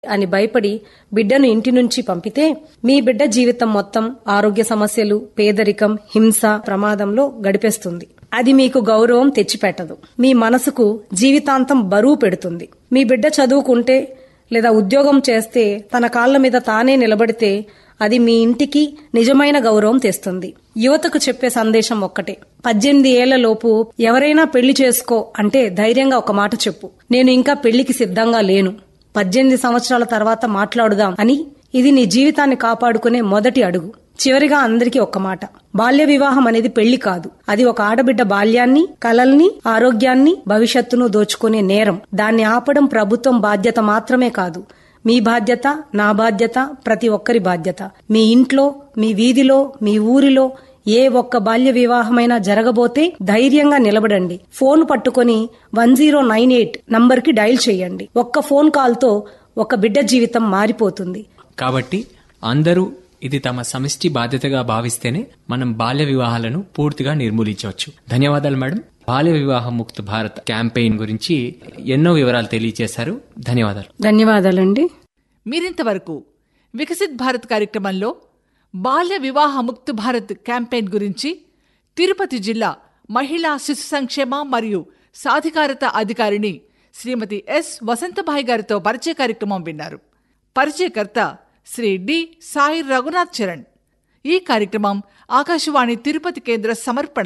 అని భయపడి బిడ్డను ఇంటి నుంచి పంపితే మీ బిడ్డ జీవితం మొత్తం ఆరోగ్య సమస్యలు పేదరికం హింస ప్రమాదంలో గడిపేస్తుంది అది మీకు గౌరవం తెచ్చిపెట్టదు మీ మనసుకు జీవితాంతం బరువు పెడుతుంది మీ బిడ్డ చదువుకుంటే లేదా ఉద్యోగం చేస్తే తన కాళ్ల మీద తానే నిలబడితే అది మీ ఇంటికి నిజమైన గౌరవం తెస్తుంది యువతకు చెప్పే సందేశం ఒక్కటే పద్దెనిమిది ఏళ్ల లోపు ఎవరైనా పెళ్లి చేసుకో అంటే ధైర్యంగా ఒక మాట చెప్పు నేను ఇంకా పెళ్లికి సిద్ధంగా లేను పద్దెనిమిది సంవత్సరాల తర్వాత మాట్లాడుదాం అని ఇది నీ జీవితాన్ని కాపాడుకునే మొదటి అడుగు చివరిగా అందరికీ ఒక్క మాట బాల్య వివాహం అనేది పెళ్లి కాదు అది ఒక ఆడబిడ్డ బాల్యాన్ని కలల్ని ఆరోగ్యాన్ని భవిష్యత్తును దోచుకునే నేరం దాన్ని ఆపడం ప్రభుత్వం బాధ్యత మాత్రమే కాదు మీ బాధ్యత నా బాధ్యత ప్రతి ఒక్కరి బాధ్యత మీ ఇంట్లో మీ వీధిలో మీ ఊరిలో ఏ ఒక్క బాల్య వివాహమైనా జరగబోతే ధైర్యంగా నిలబడండి ఫోన్ పట్టుకొని వన్ జీరో నైన్ ఎయిట్ నంబర్కి డైల్ చేయండి ఒక్క ఫోన్ కాల్తో ఒక బిడ్డ జీవితం మారిపోతుంది కాబట్టి అందరూ ఇది తమ సమిష్టి బాధ్యతగా భావిస్తేనే మనం బాల్య వివాహాలను పూర్తిగా నిర్మూలించవచ్చు ధన్యవాదాలు మేడం బాల్య వివాహ ముక్త భారత్ క్యాంపెయిన్ గురించి ఎన్నో వివరాలు తెలియజేశారు ధన్యవాదాలు ధన్యవాదాలండి మీరింతవరకు వికసిత్ భారత్ కార్యక్రమంలో బాల్య వివాహ ముక్త్ భారత్ క్యాంపెయిన్ గురించి తిరుపతి జిల్లా మహిళా శిశు సంక్షేమ మరియు సాధికారత అధికారిని శ్రీమతి ఎస్ వసంతభాయ్ గారితో పరిచయ కార్యక్రమం విన్నారు పరిచయకర్త శ్రీ డి సాయి రఘునాథ్ చరణ్ ఈ కార్యక్రమం ఆకాశవాణి తిరుపతి కేంద్ర సమర్పణ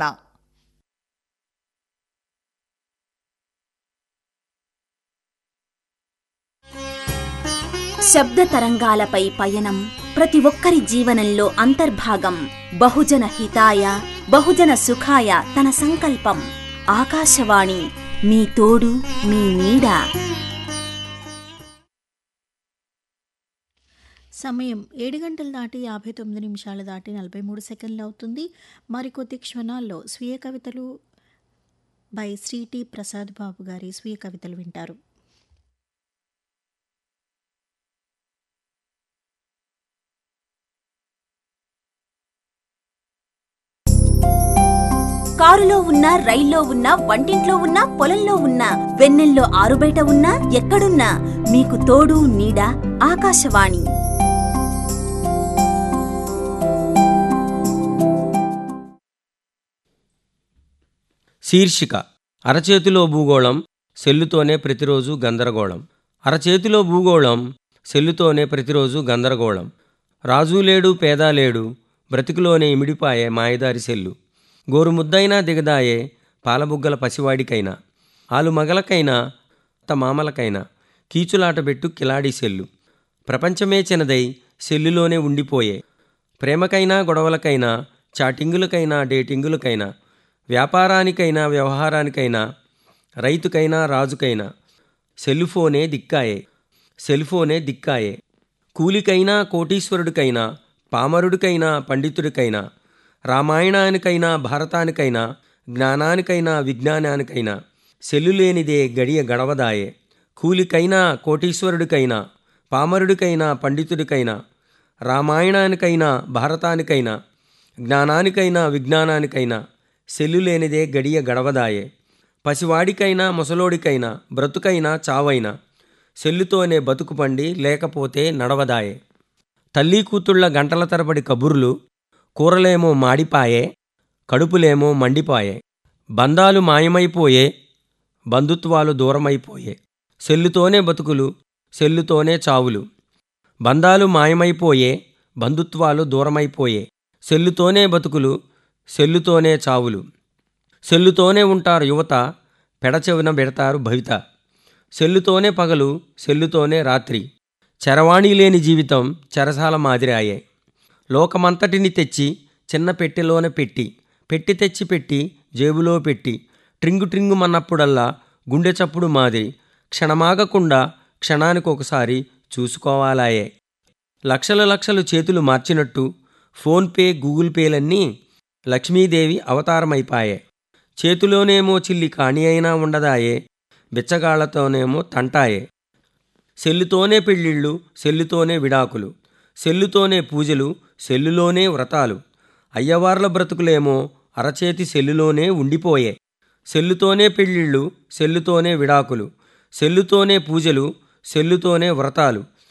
శబ్ద తరంగాలపై పయనం ప్రతి ఒక్కరి జీవనంలో అంతర్భాగం బహుజన హితాయ బహుజన సుఖాయ తన సంకల్పం ఆకాశవాణి మీ తోడు మీ నీడ సమయం ఏడు గంటలు దాటి యాభై తొమ్మిది నిమిషాలు దాటి నలభై మూడు సెకండ్లు అవుతుంది మరికొద్ది క్షణాల్లో స్వీయ కవితలు బై శ్రీ టి ప్రసాద్ బాబు గారి స్వీయ కవితలు వింటారు కారులో ఉన్నా రైల్లో ఉన్నా వంటింట్లో ఉన్నా పొలంలో ఉన్నా వెన్నెల్లో ఆరుబయట ఉన్నా ఎక్కడున్నా మీకు తోడు నీడ ఆకాశవాణి శీర్షిక అరచేతిలో భూగోళం సెల్లుతోనే ప్రతిరోజు గందరగోళం అరచేతిలో భూగోళం సెల్లుతోనే ప్రతిరోజు గందరగోళం రాజు లేడు పేద లేడు బ్రతికులోనే ఇమిడిపాయే మాయదారి సెల్లు గోరుముద్దైనా దిగదాయే పాలబుగ్గల పసివాడికైనా ఆలు మగలకైనా అత్త మామలకైనా కీచులాటబెట్టు కిలాడి సెల్లు ప్రపంచమే చిన్నదై సెల్లులోనే ఉండిపోయే ప్రేమకైనా గొడవలకైనా చాటింగులకైనా డేటింగులకైనా వ్యాపారానికైనా వ్యవహారానికైనా రైతుకైనా రాజుకైనా సెల్ఫోనే దిక్కాయే సెల్ఫోనే దిక్కాయే కూలికైనా కోటీశ్వరుడికైనా పామరుడికైనా పండితుడికైనా రామాయణానికైనా భారతానికైనా జ్ఞానానికైనా విజ్ఞానానికైనా సెల్లు లేనిదే గడియ గడవదాయే కూలికైనా కోటీశ్వరుడికైనా పామరుడికైనా పండితుడికైనా రామాయణానికైనా భారతానికైనా జ్ఞానానికైనా విజ్ఞానానికైనా సెల్లు లేనిదే గడియ గడవదాయే పసివాడికైనా ముసలోడికైనా బ్రతుకైనా చావైనా సెల్లుతోనే బతుకు పండి లేకపోతే నడవదాయే తల్లి కూతుళ్ల గంటల తరబడి కబుర్లు కూరలేమో మాడిపాయే కడుపులేమో మండిపాయే బంధాలు మాయమైపోయే బంధుత్వాలు దూరమైపోయే సెల్లుతోనే బతుకులు సెల్లుతోనే చావులు బంధాలు మాయమైపోయే బంధుత్వాలు దూరమైపోయే సెల్లుతోనే బతుకులు సెల్లుతోనే చావులు సెల్లుతోనే ఉంటారు యువత పెడచెవిన పెడతారు భవిత సెల్లుతోనే పగలు సెల్లుతోనే రాత్రి చరవాణి లేని జీవితం చెరసాల మాదిరాయే లోకమంతటిని తెచ్చి చిన్న పెట్టెలోనే పెట్టి పెట్టి తెచ్చి పెట్టి జేబులో పెట్టి ట్రింగు ట్రింగుమన్నప్పుడల్లా గుండె చప్పుడు మాదిరి క్షణమాగకుండా క్షణానికి ఒకసారి చూసుకోవాలాయే లక్షల లక్షలు చేతులు మార్చినట్టు ఫోన్పే గూగుల్ పేలన్నీ లక్ష్మీదేవి అవతారమైపాయే చేతిలోనేమో చిల్లి కాణి అయినా ఉండదాయే బిచ్చగాళ్లతోనేమో తంటాయే సెల్లుతోనే పెళ్ళిళ్ళు సెల్లుతోనే విడాకులు సెల్లుతోనే పూజలు సెల్లులోనే వ్రతాలు అయ్యవార్ల బ్రతుకులేమో అరచేతి సెల్లులోనే ఉండిపోయే సెల్లుతోనే పెళ్ళిళ్ళు సెల్లుతోనే విడాకులు సెల్లుతోనే పూజలు సెల్లుతోనే వ్రతాలు